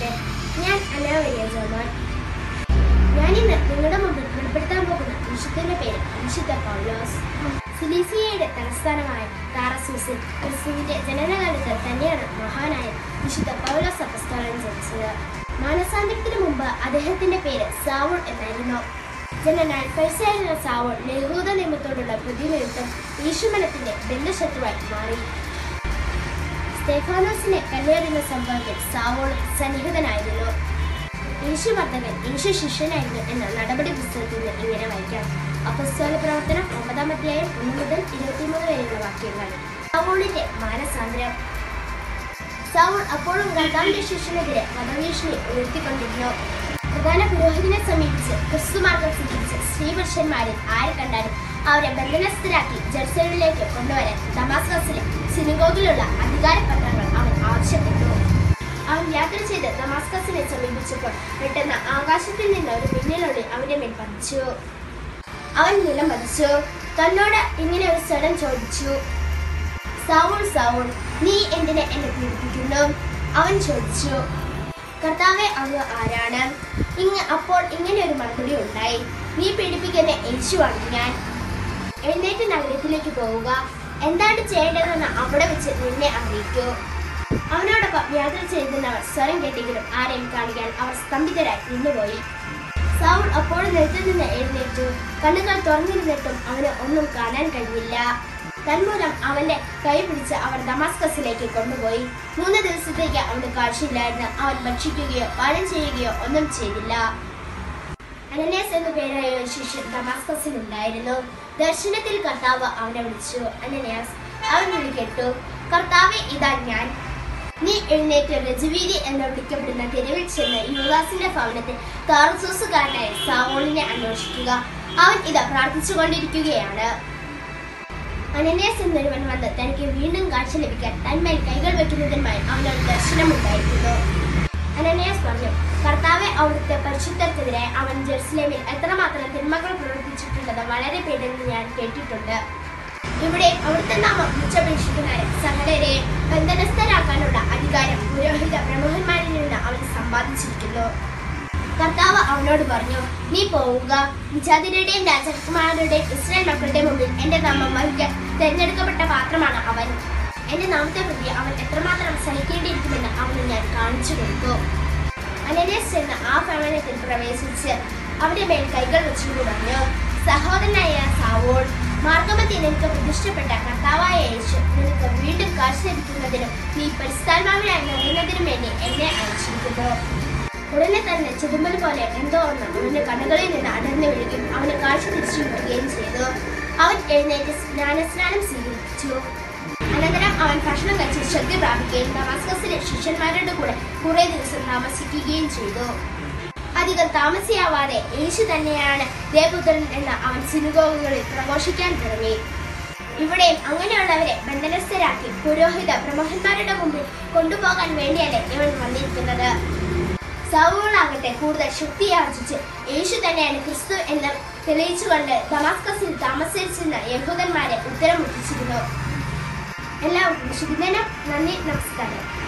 നമസ്തേ ഞാൻ അനാവരിയ ജോമോൻ ഞാനിന്ന് നിങ്ങളുടെ മുമ്പിൽ വെളിപ്പെടുത്താൻ പോകുന്ന വിശുദ്ധന്റെ പേര് വിശുദ്ധ പൗലോസ് സിലീസിയയുടെ തലസ്ഥാനമായ താറസൂസിൽ ക്രിസ്തുവിന്റെ ജനനകാലത്ത് തന്നെയാണ് മഹാനായ വിശുദ്ധ പൗലോസ് അപസ്തോലൻ ജനിച്ചത് മാനസാന്തരത്തിന് മുമ്പ് അദ്ദേഹത്തിന്റെ പേര് സാവുൾ എന്നായിരുന്നു ജനനാൽ പരിസരുന്ന സാവുൾ യഹൂദ നിയമത്തോടുള്ള പ്രതിനിധിത്വം യേശുമനത്തിന്റെ ബന്ധശത്രുവായി മാറി സ്റ്റെഫാനോസിനെ കല്ലേറുന്ന സംഭവത്തിൽ സാവോൾ സന്നിഹിതനായിരുന്നു യേശു വർദ്ധകൻ യേശു ശിഷ്യനായിരുന്നു എന്ന നടപടി പുസ്തകത്തിൽ നിന്ന് ഇങ്ങനെ വായിക്കാം അപ്പസ്തോല പ്രവർത്തനം ഒമ്പതാം അധ്യായം ഒന്ന് മുതൽ ഇരുപത്തിമൂന്ന് വരെയുള്ള വാക്യങ്ങൾ സാവോളിന്റെ മാനസാന്തരം സാവോൾ അപ്പോഴും കർത്താവിന്റെ ശിഷ്യനെതിരെ വധഭീഷണി ഉയർത്തിക്കൊണ്ടിരുന്നു പ്രധാന പുരോഹിതനെ സമീപിച്ച് ക്രിസ്തുമാർഗം സ്വീകരിച്ച് സ്ത്രീപുരുഷന്മാരിൽ ആരെ കണ്ടാലും അവരെ ബന്ധനസ്ഥരാക്കി ജെറുസലേമിലേക്ക് കൊണ്ടുവരാൻ ദമാസ്കസിലെ സിനിഗോഗിലുള്ള അധികാരപത്രങ്ങൾ അവൻ ആവശ്യപ്പെട്ടു അവൻ യാത്ര ചെയ്ത് ദമാസ്കസിനെ സമീപിച്ചപ്പോൾ പെട്ടെന്ന് ആകാശത്തിൽ നിന്ന് ഒരു പിന്നിലൊളി അവന്റെ മേൽ പതിച്ചു അവൻ നിലം പതിച്ചു തന്നോട് ഇങ്ങനെ ഒരു സ്വരം ചോദിച്ചു സാവൂൾ സാവൂൾ നീ എന്തിനെ എന്നെ പീഡിപ്പിക്കുന്നു അവൻ ചോദിച്ചു കർത്താവെ അങ്ങ് ആരാണ് ഇങ്ങ് അപ്പോൾ ഇങ്ങനെ ഒരു മറുപടി ഉണ്ടായി നീ പീഡിപ്പിക്കുന്ന യേശുവാണ് ഞാൻ എഴുന്നേറ്റ് നഗരത്തിലേക്ക് പോവുക എന്താണ് ചെയ്യേണ്ടതെന്ന് അവിടെ വെച്ച് നിന്നെ അറിയിക്കൂ അവനോടൊപ്പം യാത്ര ചെയ്തിരുന്നവർ സ്വരം കേട്ടെങ്കിലും ആരെയും കാണിക്കാൻ അവർ സ്തംഭിതരായി നിന്നുപോയി സൗൾ അപ്പോൾ നിലത്തിൽ നിന്ന് എഴുന്നേറ്റു കണ്ണുകൾ തുറന്നിരുന്നിട്ടും അവന് ഒന്നും കാണാൻ കഴിഞ്ഞില്ല തന്മൂലം അവന്റെ കൈ പിടിച്ച് അവർ ദമാസ്കസിലേക്ക് കൊണ്ടുപോയി മൂന്ന് ദിവസത്തേക്ക് അവന് കാഴ്ചയില്ലായിരുന്നു അവൻ ഭക്ഷിക്കുകയോ പാനം ചെയ്യുകയോ ഒന്നും ചെയ്തില്ല അനന്യാസ് എന്നു പേരായ ഒരു ശിഷ്യൻ ദമാസ്കസിൽ ഉണ്ടായിരുന്നു ദർശനത്തിൽ കർത്താവ് അവനെ വിളിച്ചു അനന്യാസ് അവൻ വിളി കേട്ടു കർത്താവെ ഇതാ ഞാൻ നീ എഴുന്നേറ്റ് രജവീതി എന്ന് വിളിക്കപ്പെടുന്ന തെരുവിൽ ചെന്ന് യുവദാസിന്റെ ഭവനത്തിൽ താറസൂസുകാരനായ സാവോളിനെ അന്വേഷിക്കുക അവൻ ഇത് പ്രാർത്ഥിച്ചുകൊണ്ടിരിക്കുകയാണ് അനന്യാസ് എന്നൊരുവൻ വന്ന് തനിക്ക് വീണ്ടും കാഴ്ച ലഭിക്കാൻ തന്മേൽ കൈകൾ വെക്കുന്നതിനുമായി അവനൊരു ദർശനമുണ്ടായിരുന്നു അനന്യാസ് പറഞ്ഞു കർത്താവെ അവിടുത്തെ പരിശുദ്ധർക്കെതിരെ അവൻ ജെറുസലേമിൽ എത്രമാത്രം തിന്മകൾ പ്രവർത്തിച്ചിട്ടുണ്ടെന്ന് വളരെ പേരെന്ന് ഞാൻ കേട്ടിട്ടുണ്ട് ഇവിടെ അവിടുത്തെ നാമം ഉച്ചപേക്ഷിക്കുന്നവരെ സകലരെ ബന്ധനസ്ഥരാക്കാനുള്ള അധികാരം പുരോഹിത പ്രമുഖന്മാരിൽ നിന്ന് അവൻ സമ്പാദിച്ചിരിക്കുന്നു കർത്താവ് അവനോട് പറഞ്ഞു നീ പോവുക വിജാതിരുടെയും രാജകുമാരുടെയും ഇസ്രായേൽ മക്കളുടെ മുമ്പിൽ എന്റെ നാമം വഹിക്കാൻ തിരഞ്ഞെടുക്കപ്പെട്ട പാത്രമാണ് അവൻ എന്റെ നാമത്തെ പ്രതി അവൻ എത്രമാത്രം സഹിക്കേണ്ടിയിരിക്കുമെന്ന് അവന് ഞാൻ കാണിച്ചു കൊടുത്തു അനന്യസ് ചെന്ന് ആ ഭവനത്തിൽ പ്രവേശിച്ച് അവന്റെ മേൽ കൈകൾ വെച്ചു പറഞ്ഞു സഹോദരനായ സാവോൾ മാർഗമത്തിൽ നിനക്ക് പ്രതിഷ്ഠപ്പെട്ട കർത്താവായ യേശു നിനക്ക് വീണ്ടും കാശ് ലഭിക്കുന്നതിനും നീ പരിസ്ഥാത്മാവിനായി നിറയുന്നതിനും വേണ്ടി എന്നെ അയച്ചിരിക്കുന്നു ഉടനെ തന്നെ ചെതുമ്പൽ പോലെ എന്തോ ഒന്ന് അവന്റെ കണ്ണുകളിൽ നിന്ന് അടർന്നു വീഴുകയും അവന് കാഴ്ച തിരിച്ചു കിട്ടുകയും ചെയ്തു അവൻ എഴുന്നേറ്റ് സ്നാനസ്നാനം സ്വീകരിച്ചു അനന്തരം അവൻ ഭക്ഷണം കഴിച്ച് ശക്തി പ്രാപിക്കുകയും ദമാസ്കസിലെ ശിഷ്യന്മാരുടെ കൂടെ കുറെ ദിവസം താമസിക്കുകയും ചെയ്തു അധികം താമസിയാവാതെ യേശു തന്നെയാണ് ദേവപുത്രൻ എന്ന് അവൻ സിനുഗോഗുകളിൽ പ്രഘോഷിക്കാൻ തുടങ്ങി ഇവിടെയും അങ്ങനെയുള്ളവരെ ബന്ധനസ്ഥരാക്കി പുരോഹിത പ്രമുഖന്മാരുടെ മുമ്പിൽ കൊണ്ടുപോകാൻ വേണ്ടിയല്ലേ ഇവൻ വന്നിരിക്കുന്നത് സൗളാകട്ടെ കൂടുതൽ ശക്തി ആർജിച്ച് യേശു തന്നെയാണ് ക്രിസ്തു എന്ന് തെളിയിച്ചുകൊണ്ട് ദമാസ്കസിൽ താമസിച്ചിരുന്ന യഹൂദന്മാരെ ഉത്തരം മുട്ടിച്ചിരുന്നു എല്ലാവർക്കും ശുഭദിനം നന്ദി നമസ്കാരം